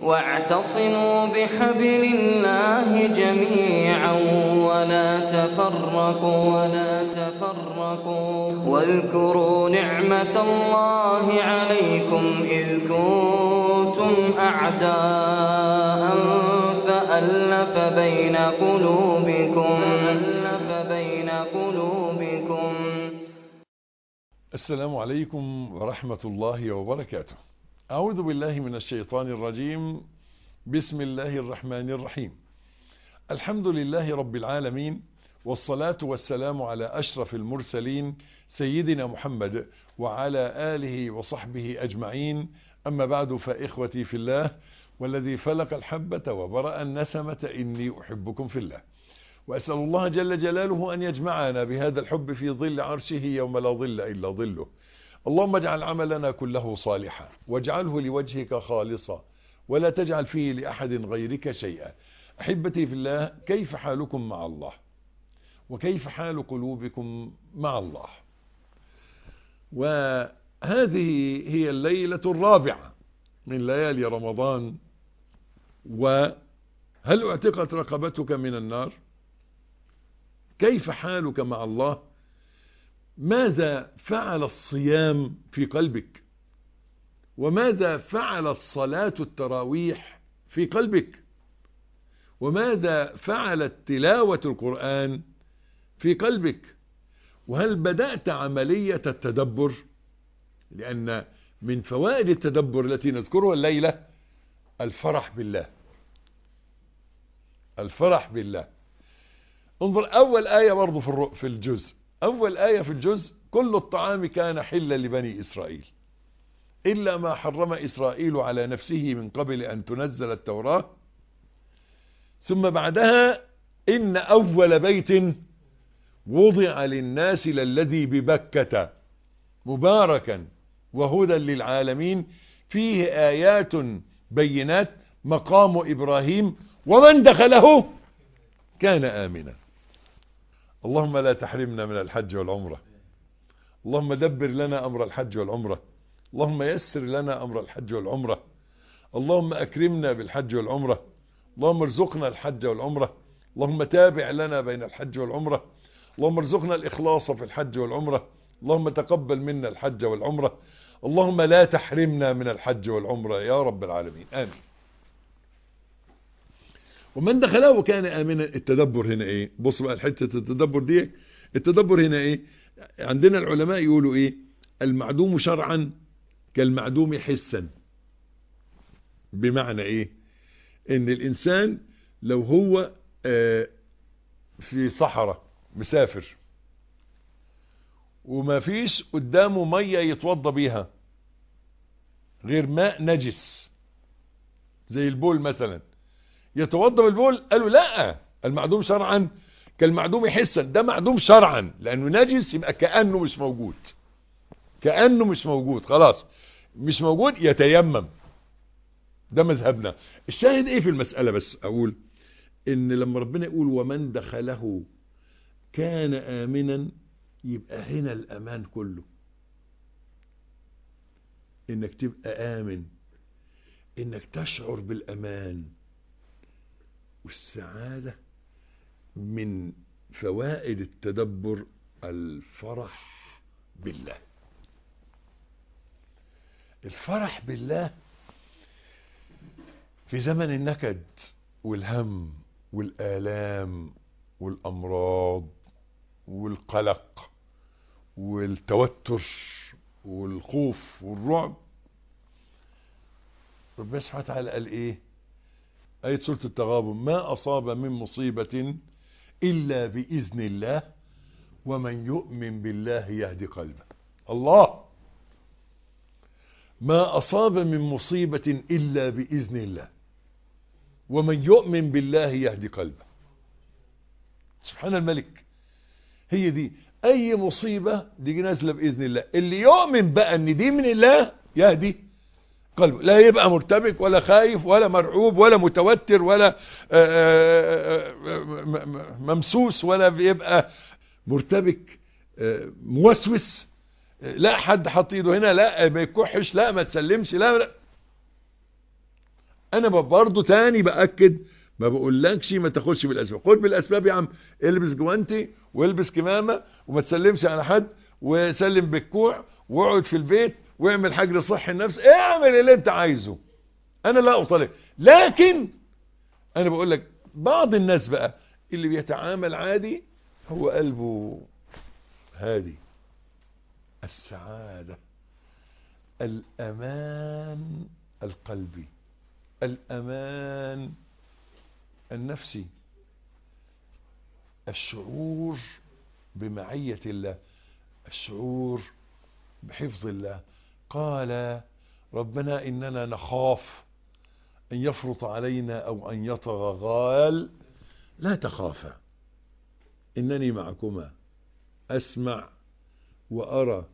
واعتصموا بحبل الله جميعا ولا تفرقوا ولا تفرقوا واذكروا نعمة الله عليكم إذ كنتم أعداء فألف بين قلوبكم فألف بين قلوبكم السلام عليكم ورحمة الله وبركاته أعوذ بالله من الشيطان الرجيم بسم الله الرحمن الرحيم الحمد لله رب العالمين والصلاة والسلام على أشرف المرسلين سيدنا محمد وعلى آله وصحبه أجمعين أما بعد فإخوتي في الله والذي فلق الحبة وبرأ النسمة إني أحبكم في الله وأسأل الله جل جلاله أن يجمعنا بهذا الحب في ظل عرشه يوم لا ظل إلا ظله اللهم اجعل عملنا كله صالحا واجعله لوجهك خالصا ولا تجعل فيه لأحد غيرك شيئا أحبتي في الله كيف حالكم مع الله وكيف حال قلوبكم مع الله وهذه هي الليلة الرابعة من ليالي رمضان وهل اعتقت رقبتك من النار كيف حالك مع الله ماذا فعل الصيام في قلبك وماذا فعلت صلاة التراويح في قلبك وماذا فعلت تلاوة القرآن في قلبك وهل بدأت عملية التدبر لأن من فوائد التدبر التي نذكرها الليلة الفرح بالله الفرح بالله انظر أول آية برضو في الجزء أول آية في الجزء كل الطعام كان حلا لبني إسرائيل إلا ما حرم إسرائيل على نفسه من قبل أن تنزل التوراة ثم بعدها إن أول بيت وضع للناس للذي ببكة مباركا وهدى للعالمين فيه آيات بينات مقام إبراهيم ومن دخله كان آمنا اللهم لا تحرمنا من الحج والعمرة اللهم دبر لنا أمر الحج والعمرة اللهم يسر لنا أمر الحج والعمرة اللهم أكرمنا بالحج والعمرة اللهم ارزقنا الحج والعمرة اللهم تابع لنا بين الحج والعمرة اللهم ارزقنا الإخلاص في الحج والعمرة اللهم تقبل منا الحج والعمرة اللهم لا تحرمنا من الحج والعمرة يا رب العالمين آمين ومن دخله كان آمنا التدبر هنا ايه بص بقى الحتة التدبر دي التدبر هنا ايه عندنا العلماء يقولوا ايه المعدوم شرعا كالمعدوم حسا بمعنى ايه ان الانسان لو هو آه في صحراء مسافر وما فيش قدامه مية يتوضى بيها غير ماء نجس زي البول مثلا يتوضى بالبول قالوا لا المعدوم شرعا كالمعدوم حسا ده معدوم شرعا لانه نجس يبقى كأنه مش موجود كأنه مش موجود خلاص مش موجود يتيمم ده مذهبنا الشاهد ايه في المسألة بس اقول ان لما ربنا يقول ومن دخله كان امنا يبقى هنا الامان كله انك تبقى امن انك تشعر بالامان والسعادة من فوائد التدبر الفرح بالله الفرح بالله في زمن النكد والهم والآلام والأمراض والقلق والتوتر والخوف والرعب ربنا سبحانه وتعالى قال ايه آية سورة التغابن ما أصاب من مصيبة إلا بإذن الله ومن يؤمن بالله يهدي قلبه الله ما أصاب من مصيبة إلا بإذن الله ومن يؤمن بالله يهدي قلبه سبحان الملك هي دي أي مصيبة دي نازلة بإذن الله اللي يؤمن بقى أن دي من الله يهدي قلبه لا يبقى مرتبك ولا خايف ولا مرعوب ولا متوتر ولا ممسوس ولا يبقى مرتبك موسوس لا حد حط ايده هنا لا ما يكحش لا ما تسلمش لا, لا انا برضه تاني باكد ما بقولكش ما تاخدش بالاسباب خد بالاسباب يا عم البس جوانتي والبس كمامه وما تسلمش على حد وسلم بالكوع واقعد في البيت واعمل حجر صحي النفس اعمل اللي انت عايزه انا لا اطالب لكن انا بقول لك بعض الناس بقى اللي بيتعامل عادي هو قلبه هادي السعادة الأمان القلبي الأمان النفسي الشعور بمعية الله الشعور بحفظ الله قال ربنا إننا نخاف أن يفرط علينا أو أن يطغى قال لا تخافا إنني معكما أسمع وأرى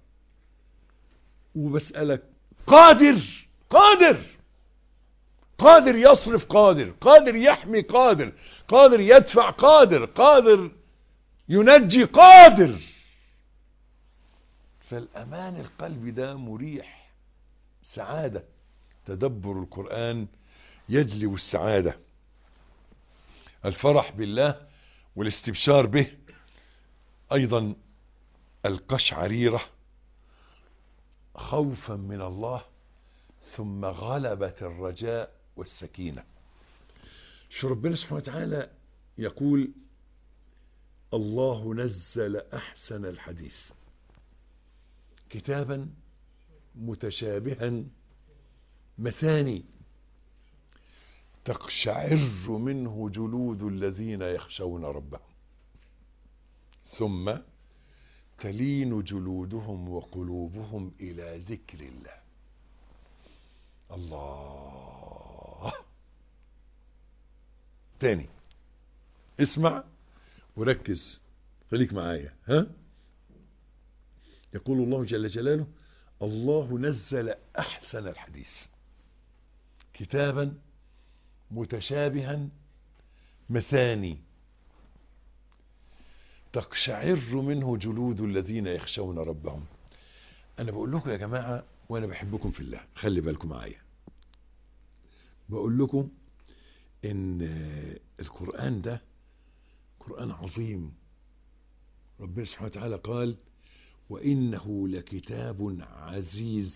وبسألك قادر قادر قادر يصرف قادر قادر يحمي قادر قادر يدفع قادر قادر ينجي قادر فالأمان القلبي ده مريح سعادة تدبر القرآن يجلب السعادة الفرح بالله والاستبشار به أيضا القشعريرة خوفا من الله ثم غلبة الرجاء والسكينة شو ربنا سبحانه وتعالى يقول الله نزل أحسن الحديث كتابا متشابها مثاني تقشعر منه جلود الذين يخشون ربهم ثم تلين جلودهم وقلوبهم إلى ذكر الله الله تاني اسمع وركز خليك معايا ها يقول الله جل جلاله الله نزل أحسن الحديث كتابا متشابها مثاني تقشعر منه جلود الذين يخشون ربهم انا بقول لكم يا جماعة وانا بحبكم في الله خلي بالكم معايا بقول لكم ان القرآن ده قرآن عظيم ربنا سبحانه وتعالى قال وإنه لكتاب عزيز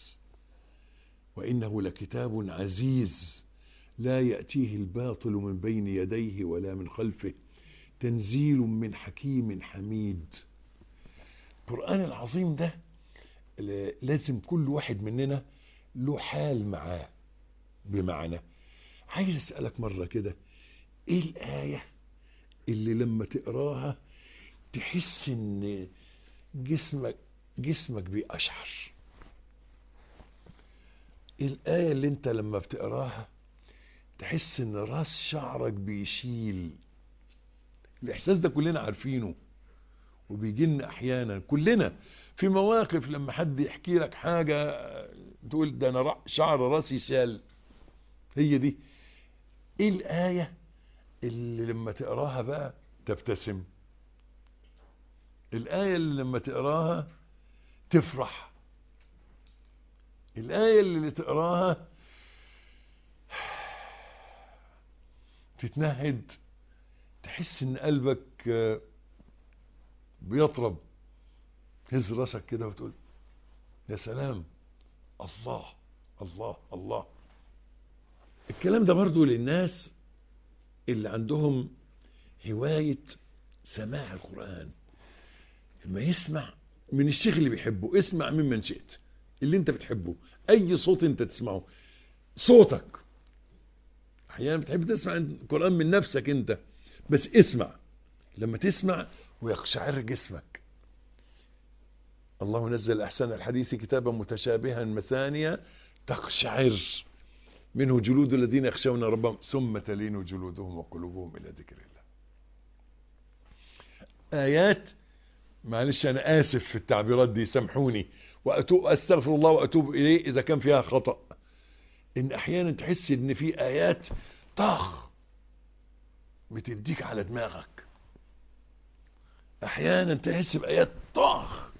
وإنه لكتاب عزيز لا يأتيه الباطل من بين يديه ولا من خلفه تنزيل من حكيم حميد القرآن العظيم ده لازم كل واحد مننا له حال معاه بمعنى عايز اسألك مرة كده ايه الآية اللي لما تقراها تحس ان جسمك جسمك بيقشعر ايه الآية اللي انت لما بتقراها تحس ان راس شعرك بيشيل الاحساس ده كلنا عارفينه وبيجي لنا احيانا كلنا في مواقف لما حد يحكي لك حاجة تقول ده انا شعر راسي شال هي دي ايه الآية اللي لما تقراها بقى تبتسم الآية اللي لما تقراها تفرح الآية اللي تقراها تتنهد تحس ان قلبك بيطرب تهز راسك كده وتقول يا سلام الله الله الله الكلام ده برضو للناس اللي عندهم هواية سماع القرآن لما يسمع من الشيخ اللي بيحبه اسمع ممن شئت اللي انت بتحبه اي صوت انت تسمعه صوتك احيانا بتحب تسمع القرآن من نفسك انت بس اسمع لما تسمع ويقشعر جسمك الله نزل احسن الحديث كتابا متشابها مثانيا تقشعر منه جلود الذين يخشون ربهم ثم تلين جلودهم وقلوبهم الى ذكر الله ايات معلش انا اسف في التعبيرات دي سامحوني واتوب استغفر الله واتوب اليه اذا كان فيها خطأ ان احيانا تحس ان في ايات طخ بتديك على دماغك احيانا تحس بايات طخ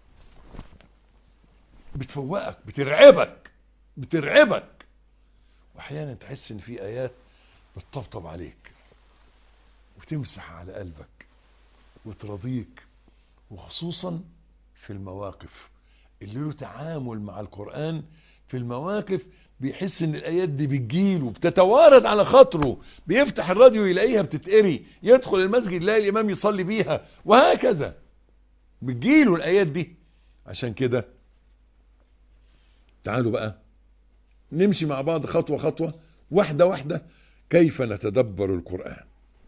بتفوقك بترعبك بترعبك واحيانا تحس ان في ايات بتطبطب عليك وتمسح على قلبك وترضيك وخصوصا في المواقف اللي له تعامل مع القرآن في المواقف بيحس ان الايات دي بتجيله بتتوارد على خاطره بيفتح الراديو يلاقيها بتتقري يدخل المسجد يلاقي الامام يصلي بيها وهكذا بتجيله الايات دي عشان كده تعالوا بقى نمشي مع بعض خطوة خطوة واحدة واحدة كيف نتدبر القرآن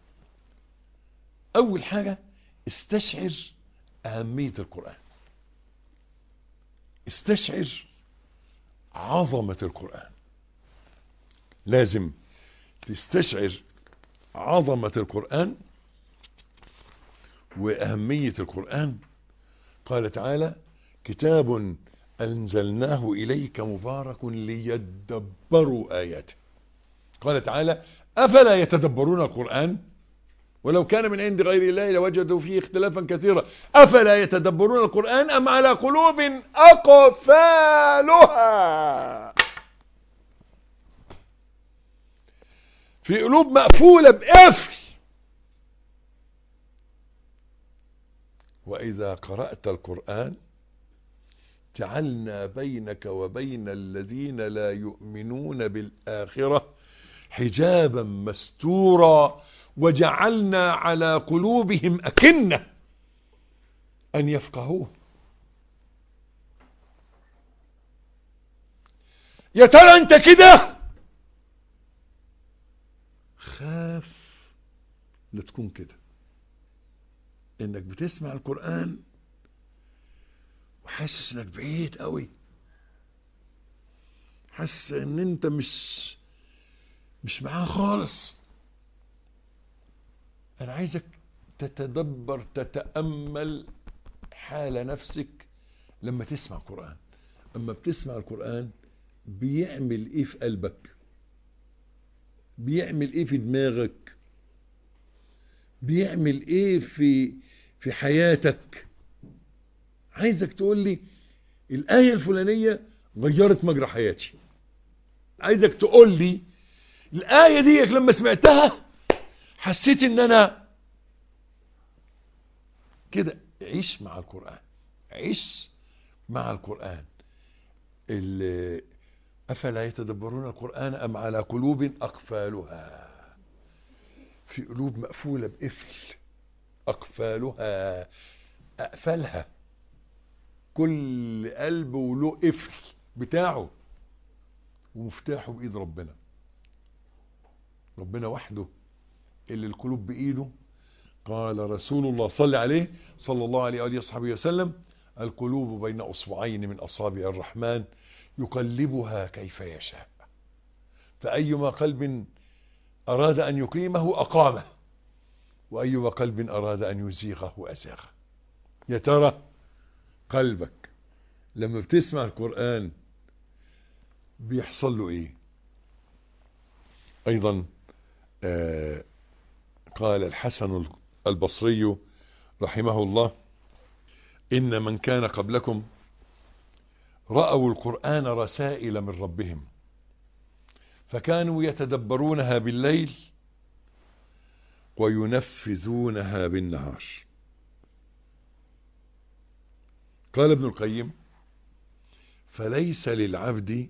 أول حاجة استشعر أهمية القرآن استشعر عظمة القرآن لازم تستشعر عظمة القرآن وأهمية القرآن قال تعالى كتاب أنزلناه إليك مبارك ليدبروا آياته قال تعالى أفلا يتدبرون القرآن ولو كان من عند غير الله لوجدوا فيه اختلافا كثيرا أفلا يتدبرون القرآن أم على قلوب أقفالها في قلوب مقفولة بقفل وإذا قرأت القرآن جعلنا بينك وبين الذين لا يؤمنون بالآخرة حجابا مستورا وجعلنا على قلوبهم أكنة أن يفقهوه يا ترى أنت كده خاف لتكون كده انك بتسمع القرآن وحاسس انك بعيد قوي حاسس ان انت مش مش معاه خالص انا عايزك تتدبر تتأمل حال نفسك لما تسمع القرآن اما بتسمع القرآن بيعمل ايه في قلبك بيعمل ايه في دماغك بيعمل ايه في في حياتك عايزك تقول لي الآية الفلانية غيرت مجرى حياتي عايزك تقول لي الآية دي لما سمعتها حسيت ان انا كده عيش مع القرآن عيش مع القرآن اللي أفلا يتدبرون القرآن أم على قلوب أقفالها في قلوب مقفولة بقفل أقفالها أقفلها كل قلب وله قفل بتاعه ومفتاحه بإيد ربنا ربنا وحده اللي القلوب بإيده قال رسول الله صلى عليه صلى الله عليه وآله وصحبه وسلم القلوب بين أصبعين من أصابع الرحمن يقلبها كيف يشاء فأيما قلب أراد أن يقيمه أقامه وأيما قلب أراد أن يزيغه أزاغه يا ترى قلبك لما بتسمع القرآن بيحصل له ايه ايضا آه قال الحسن البصري رحمه الله ان من كان قبلكم رأوا القرآن رسائل من ربهم فكانوا يتدبرونها بالليل وينفذونها بالنهار قال ابن القيم فليس للعبد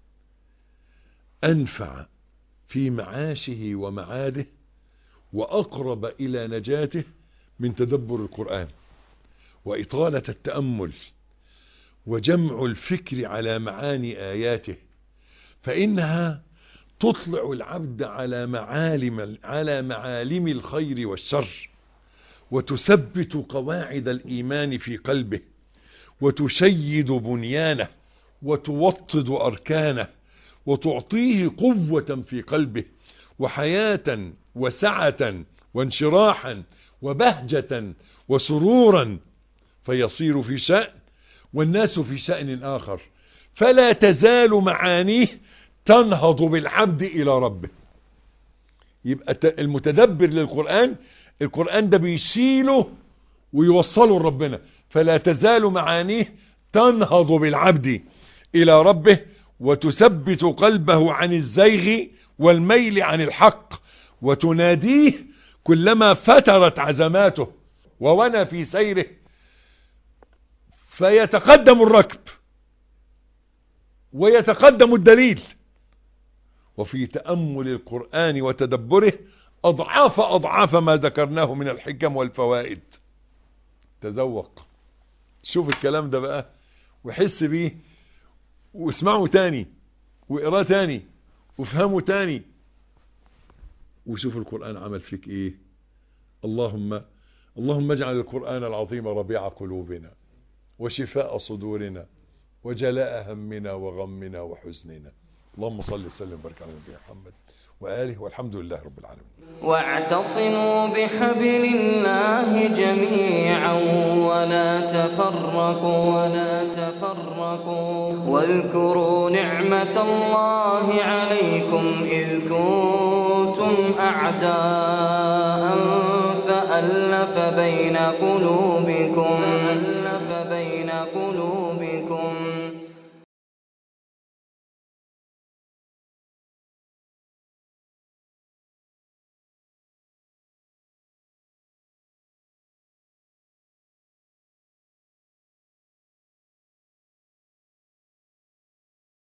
أنفع في معاشه ومعاده وأقرب إلى نجاته من تدبر القرآن وإطالة التأمل وجمع الفكر على معاني آياته فإنها تطلع العبد على معالم على معالم الخير والشر وتثبت قواعد الإيمان في قلبه وتشيد بنيانه وتوطد أركانه وتعطيه قوة في قلبه وحياة وسعة وانشراحا وبهجة وسرورا فيصير في شأن والناس في شأن آخر فلا تزال معانيه تنهض بالعبد إلى ربه يبقى المتدبر للقرآن القرآن ده بيشيله ويوصله لربنا فلا تزال معانيه تنهض بالعبد إلى ربه وتثبت قلبه عن الزيغ والميل عن الحق وتناديه كلما فترت عزماته وونى في سيره فيتقدم الركب ويتقدم الدليل وفي تأمل القرآن وتدبره أضعاف أضعاف ما ذكرناه من الحكم والفوائد تذوق شوف الكلام ده بقى وحس بيه واسمعه تاني واقراه تاني وافهمه تاني وشوف القرآن عمل فيك ايه اللهم اللهم اجعل القرآن العظيم ربيع قلوبنا وشفاء صدورنا وجلاء همنا وغمنا وحزننا اللهم صل وسلم وبارك على نبينا محمد وآله والحمد لله رب العالمين واعتصموا بحبل الله جميعا ولا تفرقوا ولا تفرقوا واذكروا نعمة الله عليكم إذ كنتم أعداء فألف بين قلوبكم فألف بين قلوبكم